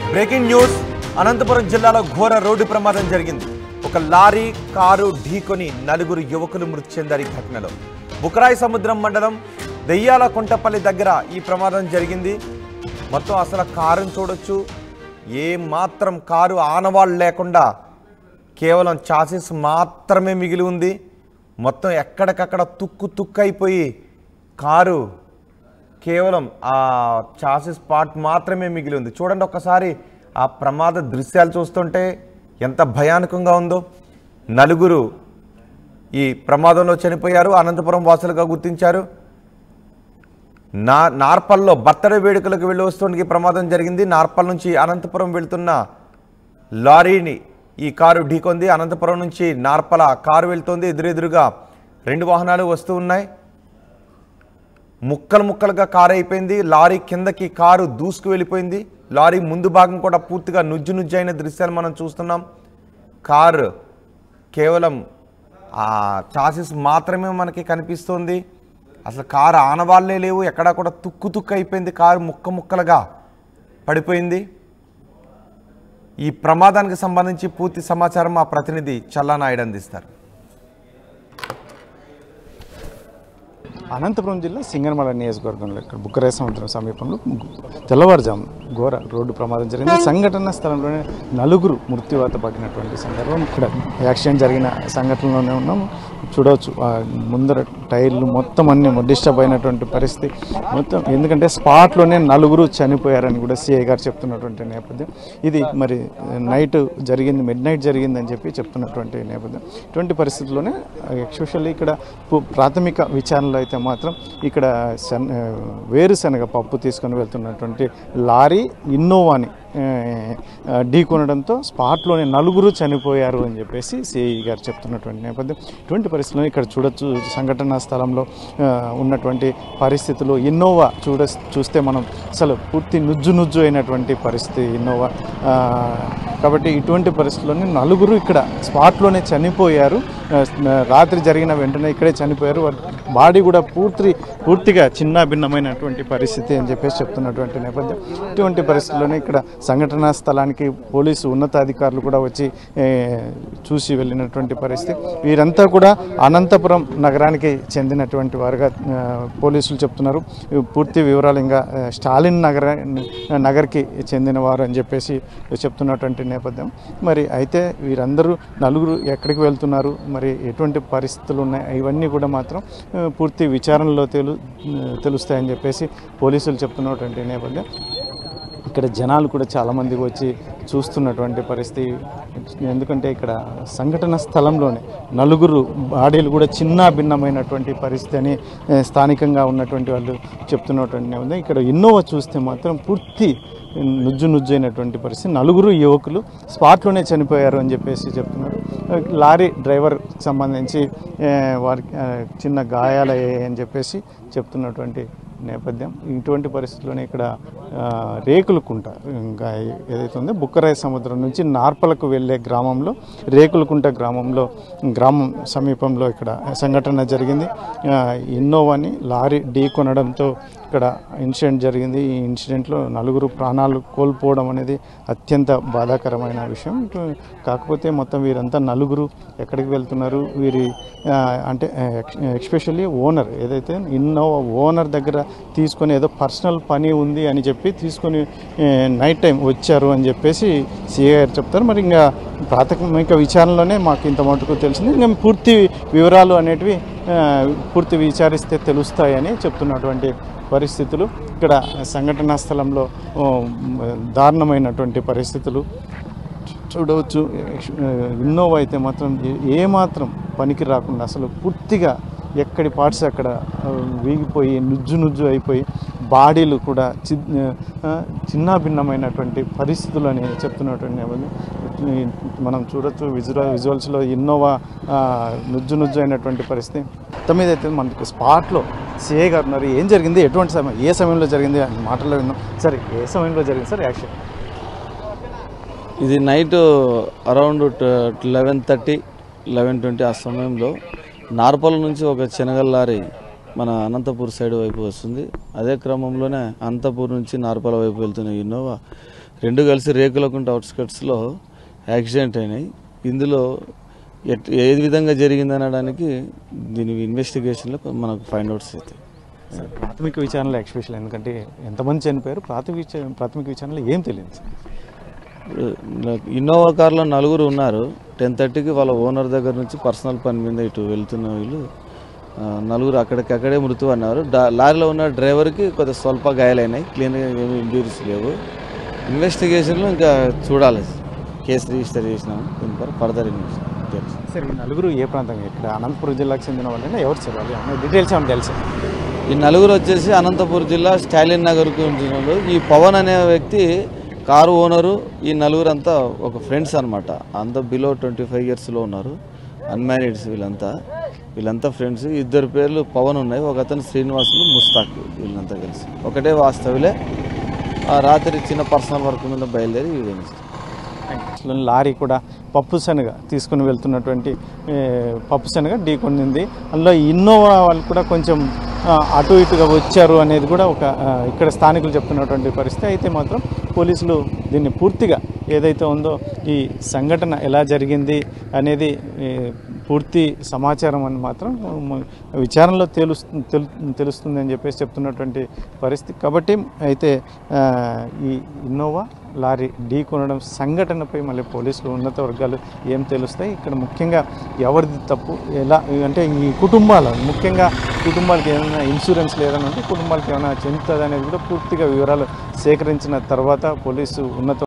Breaking news Anantapuram జిల్లాలో ఘోర road ప్రమాదం జరిగింది ఒక లారీ కారు ఢీకొని నలుగురు యువకులు మృతి చెందారు ఈ ఘటనలో బుకరాయి సముద్రం మండలం దెయ్యాల కుంటపల్లి దగ్గర ఈ ప్రమాదం జరిగింది మొత్తం అసలు కారుని చూడొచ్చు ఏ మాత్రం కారు ఆనవాళ్ళు లేకుండా కేవలం చాసిస్ మాత్రమే మిగిలి ఉంది మొత్తం ఎక్కడికక్కడ తుక్కు తుక్కు అయిపోయి కారు కేవలం ఆ చాసిస్ పార్ట్ మాత్రమే మిగిలి ఉంది చూడండి ఒక్కసారి ఆ ప్రమాద దృశ్యాలు చూస్తుంటే ఎంత భయానకంగా ఉందో నలుగురు ఈ ప్రమాదంలో చనిపోయారు అనంతపురం వాసులుగా గుర్తించారు నా నార్పల్లో బర్త్డే వేడుకలకు వెళ్ళి వస్తుండగా ఈ ప్రమాదం జరిగింది నార్పల్ నుంచి అనంతపురం వెళ్తున్న లారీని ఈ కారు ఢీకొంది అనంతపురం నుంచి నార్పల కారు వెళ్తోంది ఎదురెదురుగా రెండు వాహనాలు వస్తూ ఉన్నాయి ముక్కలు ముక్కలుగా కారు అయిపోయింది లారీ కిందకి కారు దూసుకు వెళ్ళిపోయింది లారీ ముందు భాగం కూడా పూర్తిగా నుజ్జు నుజ్జు అయిన దృశ్యాలు మనం చూస్తున్నాం కారు కేవలం ఆ చాసిస్ మాత్రమే మనకి కనిపిస్తుంది అసలు కారు ఆనవాళ్ళే లేవు ఎక్కడా కూడా తుక్కు తుక్కు అయిపోయింది కారు ముక్క ముక్కలుగా పడిపోయింది ఈ ప్రమాదానికి సంబంధించి పూర్తి సమాచారం మా ప్రతినిధి చల్లానాయుడు అందిస్తారు అనంతపురం జిల్లా సింగనమల నియోజకవర్గంలో ఇక్కడ బుక్కరాయ సముద్రం సమీపంలో తెల్లవారుజాము ఘోర రోడ్డు ప్రమాదం జరిగింది సంఘటన స్థలంలోనే నలుగురు మృత్యువాత పడినటువంటి సందర్భం ఇక్కడ యాక్సిడెంట్ జరిగిన సంఘటనలోనే ఉన్నాము చూడవచ్చు ఆ ముందర టైర్లు మొత్తం అన్ని డిస్టర్బ్ అయినటువంటి పరిస్థితి మొత్తం ఎందుకంటే స్పాట్లోనే నలుగురు చనిపోయారని కూడా సిఐ గారు చెప్తున్నటువంటి నేపథ్యం ఇది మరి నైట్ జరిగింది మిడ్ నైట్ జరిగిందని చెప్పి చెప్తున్నటువంటి నేపథ్యం ఇటువంటి పరిస్థితుల్లోనే ఎక్స్పెషల్లీ ఇక్కడ పు- ప్రాథమిక విచారణలో అయితే మాత్రం ఇక్కడ శన వేరుశనగ పప్పు తీసుకొని వెళ్తున్నటువంటి లారీ ఇన్నోవాని ఆ, ఆ, ఢీకొనడంతో స్పాట్లోనే నలుగురు చనిపోయారు అని చెప్పేసి సిఐ గారు చెప్తున్నటువంటి నేపథ్యం ఇటువంటి పరిస్థితుల్లో ఇక్కడ చూడొచ్చు సంఘటనా స్థలంలో ఆ, ఉన్నటువంటి పరిస్థితులు ఇన్నోవా చూడ చూస్తే మనం అసలు పూర్తి నుజ్జు నుజ్జు అయినటువంటి పరిస్థితి ఇన్నోవా ఆ, కాబట్టి ఇటువంటి పరిస్థితుల్లోనే నలుగురు ఇక్కడ స్పాట్లోనే చనిపోయారు ఆ, రాత్రి జరిగిన వెంటనే ఇక్కడే చనిపోయారు వారి బాడీ కూడా పూర్తి పూర్తిగా చిన్న భిన్నమైనటువంటి పరిస్థితి అని చెప్పేసి చెప్తున్నటువంటి నేపథ్యం ఇటువంటి పరిస్థితుల్లోనే ఇక్కడ సంఘటనా స్థలానికి పోలీసు ఉన్నతాధికారులు కూడా వచ్చి ఏ, చూసి వెళ్ళినటువంటి పరిస్థితి వీరంతా కూడా అనంతపురం నగరానికి చెందినటువంటి వారుగా ఆ, పోలీసులు చెప్తున్నారు ఈ పూర్తి వివరాలు ఇంకా ఆ, స్టాలిన్ నగర నగర్కి చెందిన వారు అని చెప్పేసి చెప్తున్నటువంటి నేపథ్యం మరి అయితే వీరందరూ నలుగురు ఎక్కడికి వెళ్తున్నారు మరి ఎటువంటి పరిస్థితులు ఉన్నాయి ఇవన్నీ కూడా మాత్రం ఆ, పూర్తి విచారణలో తెలు తెలుస్తాయని చెప్పేసి పోలీసులు చెప్తున్నటువంటి నేపథ్యం ఇక్కడ జనాలు కూడా చాలామంది వచ్చి చూస్తున్నటువంటి పరిస్థితి ఎందుకంటే ఇక్కడ సంఘటన స్థలంలోనే నలుగురు బాడీలు కూడా చిన్న భిన్నమైనటువంటి పరిస్థితి అని ఏ, స్థానికంగా ఉన్నటువంటి వాళ్ళు చెప్తున్నటువంటి నేపథ్యం ఇక్కడ ఇన్నోవా చూస్తే మాత్రం పూర్తి నుజ్జు నుజ్జు అయినటువంటి పరిస్థితి నలుగురు యువకులు స్పాట్లోనే చనిపోయారు అని చెప్పేసి చెప్తున్నారు లారీ డ్రైవర్ సంబంధించి ఏ, వారికి ఆ, చిన్న గాయాలయ్యాయి అని చెప్పేసి చెప్తున్నటువంటి నేపథ్యం ఇటువంటి పరిస్థితుల్లోనే ఇక్కడ ఆ, రేకులకుంట ఇంకా ఏదైతే ఉందో బుక్కరాయ సముద్రం నుంచి నార్పలకు వెళ్ళే గ్రామంలో రేకులకుంట గ్రామంలో గ్రామం సమీపంలో ఇక్కడ సంఘటన జరిగింది ఆ, ఇన్నోవాని లారీ ఢీ కొనడంతో ఇక్కడ ఇన్సిడెంట్ జరిగింది ఈ ఇన్సిడెంట్లో నలుగురు ప్రాణాలు కోల్పోవడం అనేది అత్యంత బాధాకరమైన విషయం ఇటు కాకపోతే మొత్తం వీరంతా నలుగురు ఎక్కడికి వెళ్తున్నారు వీరి ఆ, అంటే ఎక్స్పెషల్లీ ఓనర్ ఏదైతే ఇన్నోవా ఓనర్ దగ్గర తీసుకొని ఏదో పర్సనల్ పని ఉంది అని చెప్పి తీసుకొని నైట్ టైం వచ్చారు అని చెప్పేసి సిఏ గారు చెప్తారు మరి ఇంకా ప్రాథమిక విచారణలోనే మాకు ఇంత మటుకు తెలిసింది ఇంకా పూర్తి వివరాలు అనేటివి ఆ, పూర్తి విచారిస్తే తెలుస్తాయని చెప్తున్నటువంటి పరిస్థితులు ఇక్కడ సంఘటనా స్థలంలో ఓ, దారుణమైనటువంటి పరిస్థితులు చూడవచ్చు ఇన్నోవా అయితే మాత్రం ఏ- ఏ మాత్రం పనికి రాకుండా అసలు పూర్తిగా ఎక్కడి పార్ట్స్ అక్కడ ఆ, వీగిపోయి నుజ్జు నుజ్జు అయిపోయి బాడీలు కూడా చి ఆ, చిన్న భిన్నమైనటువంటి పరిస్థితులు అని చెప్తున్నటువంటి నేపథ్యం. ఈ మనం చూడొచ్చు విజువల్ విజువల్స్లో ఇన్నోవా ఆ, నుజ్జు నుజ్జు అయినటువంటి పరిస్థితి తొమ్మిది అయితే మనకి స్పాట్లో సిఏ గారు ఉన్నారు ఏం జరిగింది ఎటువంటి సమయం ఏ సమయంలో జరిగింది అని మాటల్లో విన్నాం సరే ఏ సమయంలో జరిగింది సార్ యాక్షన్ ఇది night around eleven thirty eleven twenty ఆ సమయంలో నార్పల్ నుంచి ఒక శనగల లారీ మన అనంతపూర్ సైడ్ వైపు వస్తుంది అదే క్రమంలోనే అనంతపూర్ నుంచి నార్పల వైపు వెళ్తున్న ఇన్నోవా రెండు కలిసి రేకులకుంట అవుట్స్కట్స్లో యాక్సిడెంట్ అయినాయి ఇందులో ఎట్ ఏ విధంగా జరిగింది అనడానికి దీని ఇన్వెస్టిగేషన్లో మనకు ఫైండ్ అవుట్స్ అవుతాయి ప్రాథమిక విచారణలో ఎక్స్పెషల్ ఎందుకంటే ఎంతమంది చనిపోయారు ప్రాథమిక విచా- ప్రాథమిక విచారణలో ఏం తెలియదు సార్ ఇన్నోవా కార్లో నలుగురు ఉన్నారు టెన్ థర్టీకి వాళ్ళ ఓనర్ దగ్గర నుంచి పర్సనల్ పని మీద ఇటు వెళ్తున్న వీళ్ళు ఆ, నలుగురు అక్కడికక్కడే మృతి అన్నారు డా- లారీలో ఉన్న డ్రైవర్కి కొద్దిగా స్వల్ప గాయాలైనాయి క్లీన్గా ఏమి ఇంజూరీస్ లేవు ఇన్వెస్టిగేషన్లో ఇంకా చూడాలి కేసు రిజిస్టర్ చేసినాము దీనిపై ఫర్దర్ ఇన్వెస్టిగేషన్ సార్ ఈ నలుగురు ఏ ప్రాంతం ఇక్కడ అనంతపురం జిల్లాకు చెందిన వాళ్ళైనా ఎవరు సార్ వాళ్ళు ఏమన్నా డీటెయిల్స్ ఏమైనా తెలుసా ఈ నలుగురు వచ్చేసి అనంతపురం జిల్లా స్టాలిన్ నగర్కు చెందినోళ్ళు ఈ పవన్ అనే వ్యక్తి కారు ఓనరు ఈ నలుగురు అంతా ఒక ఫ్రెండ్స్ అనమాట అంతా బిలో ట్వంటీ ఫైవ్ ఇయర్స్లో ఉన్నారు అన్మ్యారీడ్స్ వీళ్ళంతా వీళ్ళంతా ఫ్రెండ్స్ ఇద్దరు పేర్లు పవన్ ఉన్నాయి ఒక అతను శ్రీనివాసులు ముస్తాక్ వీళ్ళంతా కలిసి ఒకటే వాస్తవులే ఆ రాత్రి చిన్న పర్సనల్ వర్క్ మీద బయలుదేరి వీళ్ళు లారీ కూడా పప్పు శనగ తీసుకుని వెళ్తున్నటువంటి ఏ, పప్పు శనగ ఢీకొండింది అందులో ఇన్నోవా వాళ్ళు కూడా కొంచెం ఆ, అటు ఇటుగా వచ్చారు అనేది కూడా ఒక ఆ, ఇక్కడ స్థానికులు చెప్తున్నటువంటి పరిస్థితి అయితే మాత్రం పోలీసులు దీన్ని పూర్తిగా ఏదైతే ఉందో ఈ సంఘటన ఎలా జరిగింది అనేది ఏ, పూర్తి సమాచారం అని మాత్రం మ- విచారణలో తెలుస్తు తెలు- తెలుస్తుంది అని చెప్పేసి చెప్తున్నటువంటి పరిస్థితి కాబట్టి అయితే ఆ, ఈ ఇన్నోవా లారీ ఢీ కొనడం సంఘటనపై మళ్ళీ పోలీసులు ఉన్నత వర్గాలు ఏం తెలుస్తాయి ఇక్కడ ముఖ్యంగా ఎవరిది తప్పు ఎలా అంటే ఈ కుటుంబాల ముఖ్యంగా కుటుంబాలకి ఏమైనా ఇన్సూరెన్స్ లేదని ఉంటే కుటుంబాలకి ఏమైనా చెందుతుంది అనేది కూడా పూర్తిగా వివరాలు సేకరించిన తర్వాత పోలీసు ఉన్నత